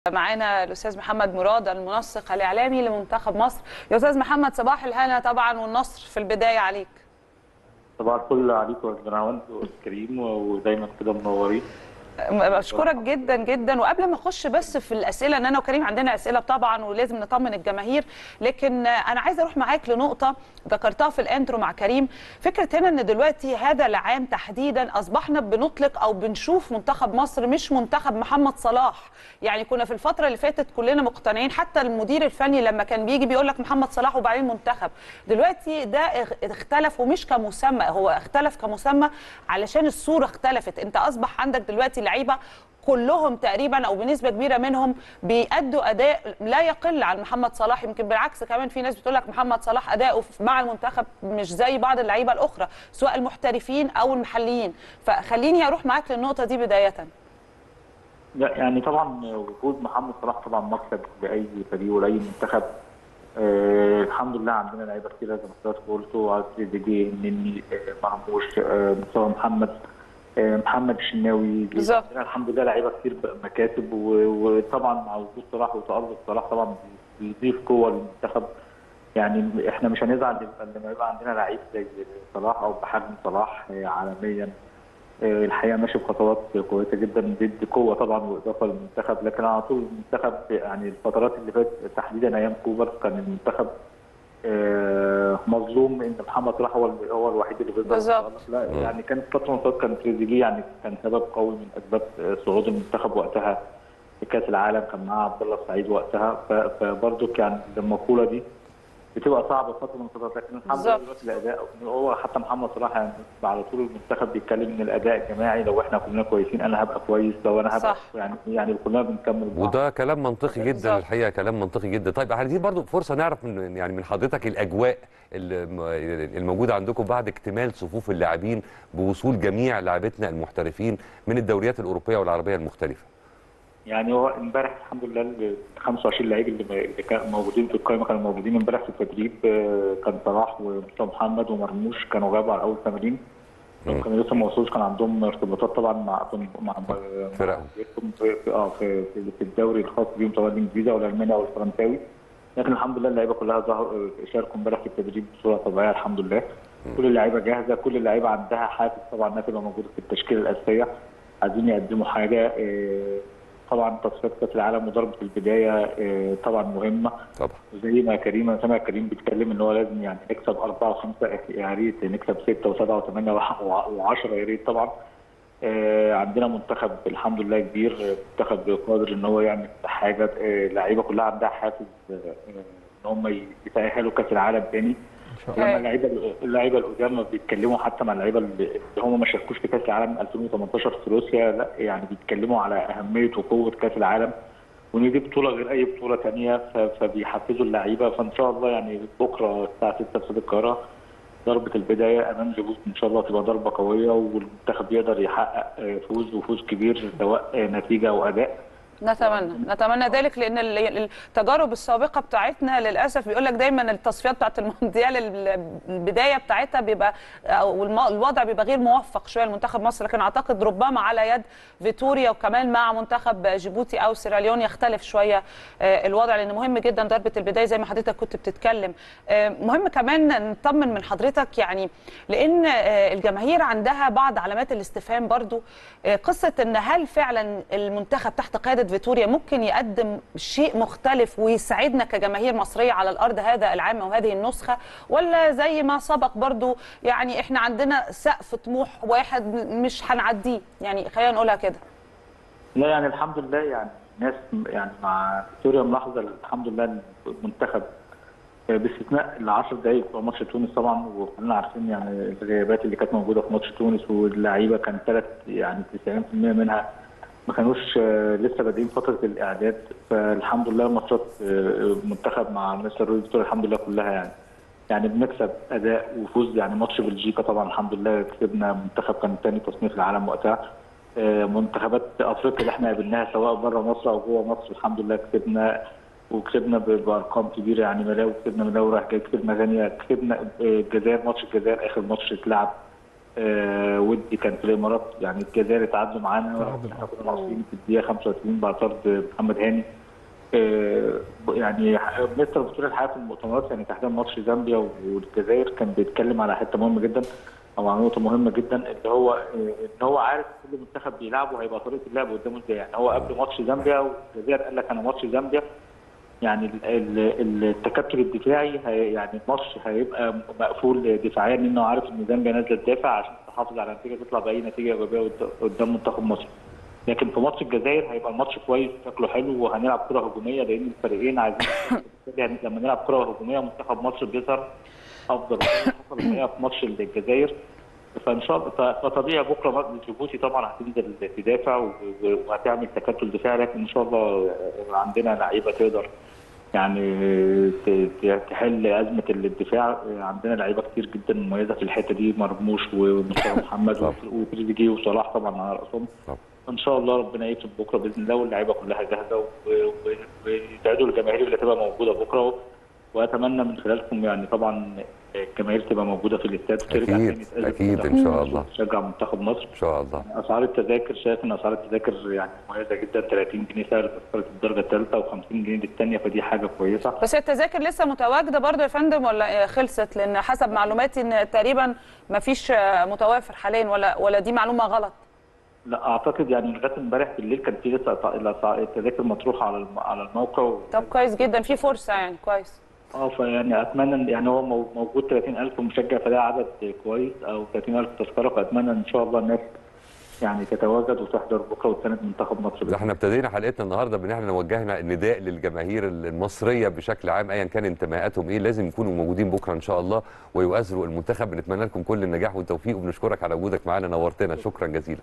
معانا الاستاذ محمد مراد المنسق الاعلامي لمنتخب مصر يا استاذ محمد صباح الهنا طبعا والنصر في البدايه عليك صباح الفل عليكم يا جناوند والكريم ودايما كده منورين بشكرك جدا جدا وقبل ما اخش بس في الاسئله ان انا وكريم عندنا اسئله طبعا ولازم نطمن الجماهير لكن انا عايزه اروح معاك لنقطه ذكرتها في الانترو مع كريم فكره هنا ان دلوقتي هذا العام تحديدا اصبحنا بنطلق او بنشوف منتخب مصر مش منتخب محمد صلاح يعني كنا في الفتره اللي فاتت كلنا مقتنعين حتى المدير الفني لما كان بيجي بيقول لك محمد صلاح وبعدين منتخب دلوقتي ده اختلف ومش كمسمى هو اختلف كمسمى علشان الصوره اختلفت انت اصبح عندك دلوقتي لعيبه كلهم تقريبا او بنسبه كبيره منهم بيأدوا اداء لا يقل عن محمد صلاح يمكن بالعكس كمان في ناس بتقول لك محمد صلاح اداؤه مع المنتخب مش زي بعض اللعيبه الاخرى سواء المحترفين او المحليين فخليني اروح معاك للنقطه دي بدايه لا يعني طبعا وجود محمد صلاح طبعا مكسب لاي فريق ولاي منتخب آه الحمد لله عندنا لعيبه كتير زي ما حضرتك قلتوا عايز تريزيجيه النني آه مرموش آه مصطفى محمد آه محمد الشناوي بالظبط الحمد لله لعيبه كتير مكاسب وطبعا مع وجود صلاح وتألق صلاح طبعا بيضيف قوه للمنتخب يعني احنا مش هنزعل لما يبقى عندنا لعيب زي صلاح او بحجم صلاح آه عالميا الحقيقه ماشي بخطوات كويسه جدا بيدي قوه طبعا واضافه للمنتخب لكن على طول المنتخب يعني الفترات اللي فاتت تحديدا ايام كوبر كان المنتخب مظلوم ان محمد صلاح هو هو الوحيد اللي بيقدر بالظبط لا يعني كانت فتره من كان تريزيجيه يعني كان سبب قوي من اسباب صعود المنتخب وقتها في كاس العالم كان معاه عبد الله السعيد وقتها فبرضه يعني المقوله دي بتبقى صعبه فتره من الفترات لكن الحمد لله دلوقتي الاداء هو حتى محمد صلاح يعني على طول المنتخب بيتكلم ان الاداء جماعي لو احنا كلنا كويسين انا هبقى كويس لو انا هبقى صح. يعني يعني كلنا بنكمل بعض وده كلام منطقي جدا بالظبط. الحقيقه كلام منطقي جدا طيب عايزين برضو فرصه نعرف من يعني من حضرتك الاجواء الم- الموجوده عندكم بعد اكتمال صفوف اللاعبين بوصول جميع لاعبتنا المحترفين من الدوريات الاوروبيه والعربيه المختلفه يعني هو امبارح الحمد لله ال 25 لعيب اللي اللي كانوا موجودين في القائمه كانوا موجودين امبارح في التدريب آه، كان صلاح ومصطفى محمد ومرموش كانوا غابوا على اول تمرين مم. كانوا لسه ما وصلوش كان عندهم ارتباطات طبعا مع مع فرقهم. في في اه في, في, في الدوري الخاص بيهم سواء الانجليزي او الالماني او الفرنساوي لكن الحمد لله اللعيبه كلها ظهروا شاركوا امبارح في التدريب بصوره طبيعيه الحمد لله كل اللعيبه جاهزه كل اللعيبه عندها حافز طبعا انها تبقى موجوده في التشكيله الاساسيه عايزين يقدموا حاجه آه، طبعا تصفيات كاس العالم وضربه البدايه آه، طبعا مهمه طبعا وزي ما كريم انا سامع كريم بيتكلم ان هو لازم يعني نكسب اربعه وخمسه يا ريت نكسب سته وسبعه وثمانيه وعشره يا ريت طبعا آه، عندنا منتخب الحمد لله كبير آه، منتخب قادر ان هو يعمل حاجه آه، اللعيبه كلها عندها حافز آه، آه، ان هم يتاهلوا كاس العالم تاني لما اللعيبه اللعيبه القدام بيتكلموا حتى مع اللعيبه اللي هم ما شاركوش في كاس العالم 2018 في روسيا لا يعني بيتكلموا على اهميه وقوه كاس العالم وان دي بطوله غير اي بطوله ثانيه فبيحفزوا اللعيبه فان شاء الله يعني بكره الساعه 6 في استاد القاهره ضربه البدايه امام جيبوتي ان شاء الله تبقى ضربه قويه والمنتخب يقدر يحقق آه، فوز وفوز كبير سواء آه، نتيجه او اداء نتمنى نتمنى ذلك لان ال- التجارب السابقه بتاعتنا للاسف بيقول لك دايما التصفيات بتاعت المونديال ال- البدايه بتاعتها بيبقى او الم- الوضع بيبقى غير موفق شويه لمنتخب مصر لكن اعتقد ربما على يد فيتوريا وكمان مع منتخب جيبوتي او سيراليون يختلف شويه آه، الوضع لان مهم جدا ضربه البدايه زي ما حضرتك كنت بتتكلم آه، مهم كمان نطمن من حضرتك يعني لان آه، الجماهير عندها بعض علامات الاستفهام برضو آه، قصه ان هل فعلا المنتخب تحت قياده فيتوريا ممكن يقدم شيء مختلف ويساعدنا كجماهير مصريه على الارض هذا العام وهذه النسخه ولا زي ما سبق برضو يعني احنا عندنا سقف طموح واحد مش هنعديه يعني خلينا نقولها كده لا يعني الحمد لله يعني ناس يعني مع سوريا ملاحظه الحمد لله المنتخب باستثناء ال 10 دقائق بتوع ماتش تونس طبعا وكلنا عارفين يعني الغيابات اللي كانت موجوده في ماتش تونس واللعيبه كان ثلاث يعني 90% منها ما كانوش آه، لسه بادئين فتره الاعداد فالحمد لله ماتشات آه، المنتخب مع مستر روي فيتوريا الحمد لله كلها يعني يعني بنكسب اداء وفوز يعني ماتش بلجيكا طبعا الحمد لله كسبنا منتخب كان ثاني تصنيف العالم وقتها آه، منتخبات افريقيا اللي احنا قابلناها سواء بره مصر او جوه مصر الحمد لله كسبنا وكسبنا ب- بارقام كبيره يعني ملاوي كسبنا ملاوي رايح جاي كسبنا غينيا كسبنا آه، الجزائر ماتش الجزائر اخر ماتش اتلعب آه ودي كان في الامارات يعني الجزائر اتعادلوا معانا تعادل. احنا كنا ناقصين في الدقيقه 35 بعد طرد محمد هاني آه يعني ح- مستر بطوله الحياه في المؤتمرات يعني تحديدا ماتش زامبيا والجزائر كان بيتكلم على حته مهمه جدا او على نقطه مهمه جدا اللي هو آه، ان هو عارف كل منتخب بيلعبه هيبقى طريقه اللعب قدامه ازاي يعني هو قبل ماتش زامبيا والجزائر قال لك انا ماتش زامبيا يعني ال- ال- التكتل الدفاعي هي يعني الماتش هيبقى مقفول دفاعيا لانه عارف ان زامبيا نازله تدافع عشان تحافظ على النتيجه تطلع باي نتيجه ايجابيه قد- قدام منتخب مصر. لكن في ماتش الجزائر هيبقى الماتش كويس شكله حلو وهنلعب كره هجوميه لان الفريقين عايزين يعني لما نلعب كره هجوميه منتخب مصر بيظهر افضل حصل الحقيقه في ماتش الجزائر فان شاء الله ف- فطبيعي بكره ماتش جيبوتي طبعا هتنزل تدافع و- و- وهتعمل تكتل دفاعي لكن ان شاء الله عندنا لعيبه تقدر يعني ت- ت- تحل ازمه الدفاع عندنا لعيبه كتير جدا مميزه في الحته دي مرموش ومصطفى محمد طبعا. وتريزيجيه وصلاح طبعا على راسهم طبعا. ان شاء الله ربنا يكتب بكره باذن الله واللعيبه كلها جاهزه و- و- ويساعدوا الجماهير اللي هتبقى موجوده بكره واتمنى من خلالكم يعني طبعا الجماهير تبقى موجوده في الاستاد وترجع أكيد، تاني تأذن أكيد منتخب إن شاء مصر الله. وتشجع منتخب مصر ان شاء الله اسعار التذاكر شايف ان اسعار التذاكر يعني مميزه جدا 30 جنيه سعر تذكره الدرجه الثالثه و50 جنيه للثانيه فدي حاجه كويسه بس التذاكر لسه متواجده برضه يا فندم ولا خلصت لان حسب معلوماتي ان تقريبا ما فيش متوافر حاليا ولا ولا دي معلومه غلط لا اعتقد يعني لغايه امبارح بالليل كان في لسه أسع- الأسع- التذاكر مطروحه على الم- على الموقع و... طب كويس جدا في فرصه يعني كويس اه فيعني اتمنى إن- يعني هو مو- موجود 30000 مشجع فده عدد كويس او 30000 تذكره فاتمنى ان شاء الله الناس يعني تتواجد وتحضر بكره وتساند منتخب مصر ده احنا ابتدينا حلقتنا النهارده بان احنا وجهنا النداء للجماهير المصريه بشكل عام ايا كان انتماءاتهم ايه لازم يكونوا موجودين بكره ان شاء الله ويؤازروا المنتخب بنتمنى لكم كل النجاح والتوفيق وبنشكرك على وجودك معانا نورتنا شكرا جزيلا